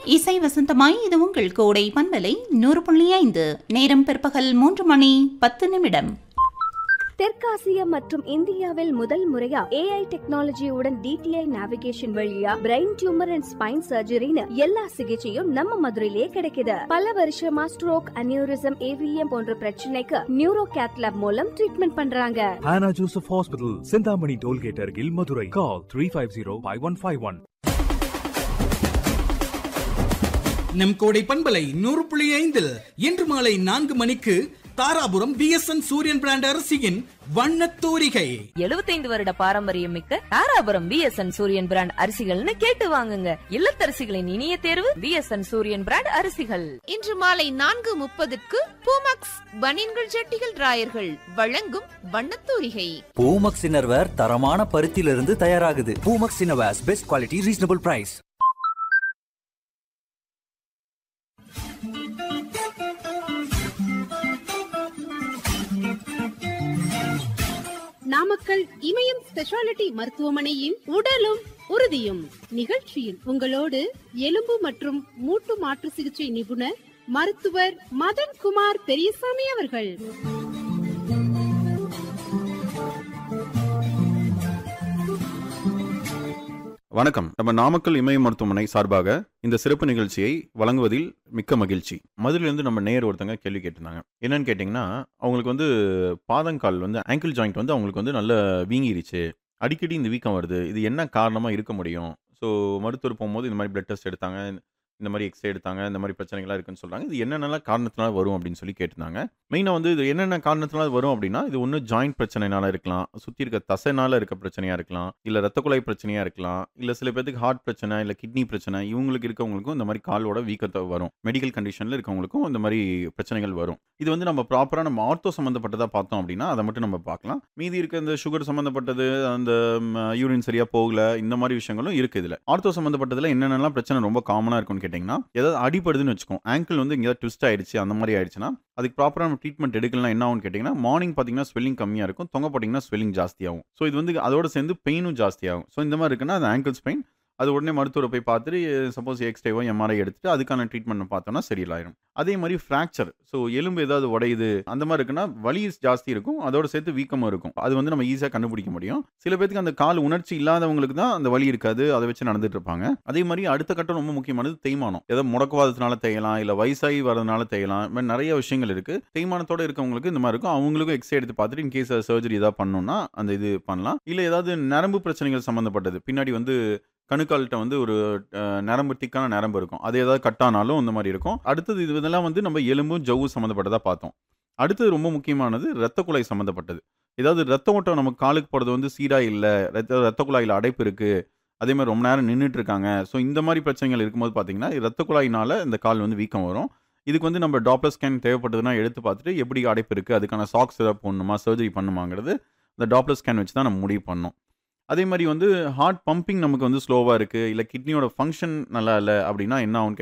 இசை வசந்தமாய் இது உங்கள் கோடை பண்பலை நூறு புள்ளி ஐந்து நேரம் பிற்பகல் மூன்று மணி பத்து நிமிடம் தெற்காசியா மற்றும் இந்தியாவில் முதல் முறையா ஏஐ டெக்னாலஜியுடன் டிடிஐ நேவிகேஷன் வழியா பிரெயின் டியூமர் அண்ட் ஸ்பைன் சர்ஜரின்னு எல்லா சிகிச்சையும் நம்ம மதுரையிலேயே கிடைக்குது பல வருஷமா ஸ்ட்ரோக் அனியூரிசம் ஏவிஎம் போன்ற பிரச்சனைக்கு நியூரோ கேத்லாப் மூலம் ட்ரீட்மெண்ட் பண்றாங்க Hannah Joseph Hospital, Sindhamani Tollgate Argil, Madurai. Call 350-5151. நம் கோடை பண்பலை நூறு புள்ளி ஐந்தில் இன்று மாலை நான்கு மணிக்கு தாராபுரம் பிஎஸ்என் சூரியன் பிராண்ட் அரிசியின் வண்ணத் தூரிகை 75 வருட பாரம்பரியம் மிக்க தாராபுரம் பிஎஸ்என் சூரியன் பிராண்ட் அரிசிகள்னு கேட்டு வாங்குங்க இல்லத்தரசிகளின் இனிய தேர்வு பிஎஸ்என் சூரியன் பிராண்ட் அரிசிகள் இன்று மாலை நான்கு முப்பதுக்கு பூமாக்ஸ் பனியன்கள் ஜட்டிகள் டிராயர்கள் வழங்கும் வண்ணத்தூரிகை பூமக்ஸ் இன்னர்வேர் தரமான பருத்தியிலிருந்து தயாராகுது Poomex innerwears best quality reasonable price Namakkal Imayam speciality மருத்துவமனையின் உடலும் உறுதியும் நிகழ்ச்சியில் உங்களோடு எலும்பு மற்றும் மூட்டு மாற்று சிகிச்சை நிபுணர் மருத்துவர் மதன் குமார் பெரியசாமி அவர்கள் வணக்கம் நம்ம நாமக்கல் இமய மருத்துவமனை சார்பாக இந்த சிறப்பு நிகழ்ச்சியை வழங்குவதில் மிக்க மகிழ்ச்சி மதுரையிலேருந்து நம்ம நேர் ஒருத்தங்க கேள்வி கேட்டிருந்தாங்க என்னன்னு கேட்டிங்கன்னா அவங்களுக்கு வந்து பாதங்கால் வந்து ஆங்கிள் ஜாயிண்ட் வந்து அவங்களுக்கு வந்து நல்ல வீங்கிருச்சு அடிக்கடி இந்த வீக்கம் வருது இது என்ன காரணமாக இருக்க முடியும் ஸோ மருத்துவர் போகும்போது இந்த மாதிரி பிளட் டெஸ்ட் எடுத்தாங்க இந்த மாதிரி எக்ஸ்ரே எடுத்தாங்க இந்த மாதிரி பிரச்சனைகள்லாம் இருக்குன்னு சொல்கிறாங்க இது என்னென்னலாம் காரணத்தினால வரும் அப்படின்னு சொல்லி கேட்டிருந்தாங்க மெயினாக வந்து இது என்னென்ன காரணத்தினால வரும் அப்படின்னா இது ஒன்று ஜாயிண்ட் பிரச்சனைனால இருக்கலாம் சுற்றி இருக்க தசைனால இருக்க பிரச்சனையாக இருக்கலாம் இல்லை ரத்த குழாய் பிரச்சனையாக இருக்கலாம் இல்லை சில பேருக்கு ஹார்ட் பிரச்சனை இல்லை கிட்னி பிரச்சனை இவங்களுக்கு இருக்கவங்களுக்கும் இந்த மாதிரி காலோட வீக்கத்தை வரும் மெடிக்கல் கண்டிஷனில் இருக்கவங்களுக்கும் இந்த மாதிரி பிரச்சனைகள் வரும் இது வந்து நம்ம ப்ராப்பராக நம்ம ஆர்த்தோ சம்மந்தப்பட்டதாக பார்த்தோம் அப்படின்னா அதை மட்டும் நம்ம பார்க்கலாம் மீதி இருக்க இந்த சுகர் சம்மந்தப்பட்டது அந்த யூரின் சரியாக போகல இந்த மாதிரி விஷயங்களும் இருக்குது இதில் ஆர்த்தோ சம்மந்தப்பட்டதில் என்னென்னலாம் பிரச்சனை ரொம்ப காமனாக இருக்கும்னு கேட்டிங்கன்னா ஏதாவது அடிப்படுதுன்னு வச்சுக்கோம் ஆங்கிள் வந்து எங்கேயாவது ட்விஸ்ட் ஆயிடுச்சு அந்த மாதிரி ஆயிடுச்சுன்னா அதுக்கு ப்ராப்பராக நம்ம ட்ரீட்மெண்ட் எடுக்கலாம் என்ன ஆகும்னு கேட்டிங்கன்னா மார்னிங் பார்த்தீங்கன்னா ஸ்வெல்லிங் கம்மியாக இருக்கும் தொங்க போட்டிங்கன்னா ஸ்வெல்லிங் ஜாஸ்தியாகும் ஸோ இது வந்து அதோட சேர்ந்து பெயினும் ஜாஸ்தியாகும் ஸோ இந்த மாதிரி இருக்குன்னா அது ஆங்கிள்ஸ் பெயின் அது உடனே மருத்துவரை போய் பார்த்துட்டு சப்போஸ் எக்ஸ்ரேவோ எம்ஆர்ஐ எடுத்துட்டு அதுக்கான ட்ரீட்மெண்ட் பார்த்தோம்னா சரியில்லாயிரும் அதே மாதிரி ஃப்ராக்சர் ஸோ எலும்பு ஏதாவது உடையுது அந்த மாதிரி இருக்குன்னா வலி ஜாஸ்தி இருக்கும் அதோட சேர்த்து வீக்கமும் இருக்கும் அது வந்து நம்ம ஈஸியாக கண்டுபிடிக்க முடியும் சில பேருக்கு அந்த கால் உணர்ச்சி இல்லாதவங்களுக்கு தான் அந்த வலி இருக்காது அதை வச்சு நடந்துட்டு இருப்பாங்க அதே மாதிரி அடுத்த கட்டம் ரொம்ப முக்கியமானது தேய்மானம் ஏதாவது முடக்குவாதத்தினால தேயலாம் இல்லை வயசாகி வரதுனால தேயலாம் இந்த மாதிரி நிறைய விஷயங்கள் இருக்கு தேய்மானத்தோட இருக்கவங்களுக்கு இந்த மாதிரி இருக்கும் அவங்களுக்கும் எக்ஸ்ரே எடுத்து பார்த்துட்டு இன்கேஸ் சர்ஜரி ஏதாவது பண்ணணும்னா அந்த இது பண்ணலாம் இல்லை ஏதாவது நரம்பு பிரச்சனைகள் சம்மந்தப்பட்டது பின்னாடி வந்து கணுக்கால்கிட்ட வந்து ஒரு அஹ், நரம்பு திக்கான நரம்பு இருக்கும் அது ஏதாவது கட்டானாலும் இந்த மாதிரி இருக்கும் அடுத்தது இது இதெல்லாம் வந்து நம்ம எலும்பும் ஜவ்வு சம்மந்தப்பட்டதாக பார்த்தோம் அடுத்தது ரொம்ப முக்கியமானது ரத்த குழாய் சம்மந்தப்பட்டது ஏதாவது ரத்த ஓட்டம் நம்ம காலுக்கு போகிறது வந்து சீராக இல்லை ரத்த ரத்த குழாயில் அடைப்பு இருக்குது அதே மாதிரி ரொம்ப நேரம் நின்றுட்டு இருக்காங்க ஸோ இந்த மாதிரி பிரச்சனைகள் இருக்கும்போது பார்த்தீங்கன்னா ரத்த குழாயினால இந்த கால் வந்து வீக்கம் வரும் இதுக்கு வந்து நம்ம டாப்லர் ஸ்கேன் தேவைப்பட்டதுன்னா எடுத்து பார்த்துட்டு எப்படி அடைப்பு இருக்குது அதுக்கான சாக்ஸ் ஏதாவது போடணுமா சர்ஜரி பண்ணுமாங்கிறது இந்த டாப்லர் ஸ்கேன் வச்சு தான் நம்ம முடிவு பண்ணோம் அதே மாதிரி வந்து ஹார்ட் பம்பிங் நமக்கு வந்து ஸ்லோவாக இருக்குது இல்லை கிட்னியோட ஃபங்க்ஷன் நல்லா இல்லை அப்படின்னா என்ன ஆகும்